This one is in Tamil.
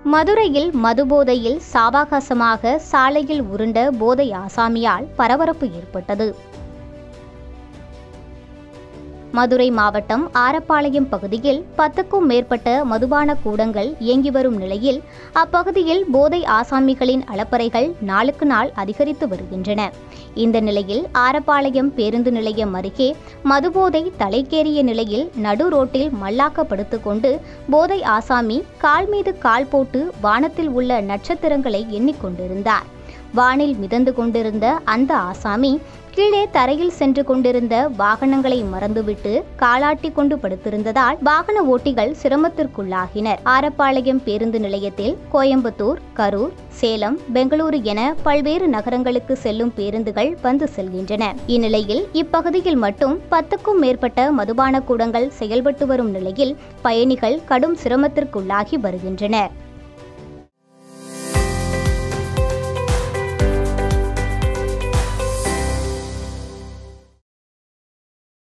மதுரையில் மதுபோதையில் சாவாகாசமாக சாலையில் உருண்ட போதை ஆசாமியால் பரபரப்பு ஏற்பட்டது மதுரை மாவட்டம் ஆரப்பாளையம் பகுதியில் பத்துக்கும் மேற்பட்ட மதுபான கூடங்கள் இயங்கி வரும் நிலையில் அப்பகுதியில் போதை ஆசாமிகளின் அளப்பறைகள் நாளுக்கு நாள் அதிகரித்து வருகின்றன இந்த நிலையில் ஆரப்பாளையம் பேருந்து நிலையம் அருகே மதுபோதை தலைக்கேறிய நிலையில் நடு ரோட்டில் மல்லாக்கப்படுத்திக் கொண்டு போதை ஆசாமி கால் மீது கால் போட்டு வானத்தில் உள்ள நட்சத்திரங்களை எண்ணிக்கொண்டிருந்தார் வானில் மிதந்து கொண்டிருந்த அந்த ஆசாமி கீழே தரையில் சென்று கொண்டிருந்த வாகனங்களை மறந்துவிட்டு காலாட்டி கொண்டு படுத்திருந்ததால் வாகன ஓட்டிகள் சிரமத்திற்குள்ளாகினர் ஆரப்பாளையம் பேருந்து நிலையத்தில் கோயம்புத்தூர் கரூர் சேலம் பெங்களூரு என பல்வேறு நகரங்களுக்கு செல்லும் பேருந்துகள் வந்து செல்கின்றன இந்நிலையில் இப்பகுதியில் மட்டும் பத்துக்கும் மேற்பட்ட மதுபான கூடங்கள் செயல்பட்டு வரும் நிலையில் பயணிகள் கடும் சிரமத்திற்குள்ளாகி வருகின்றனர்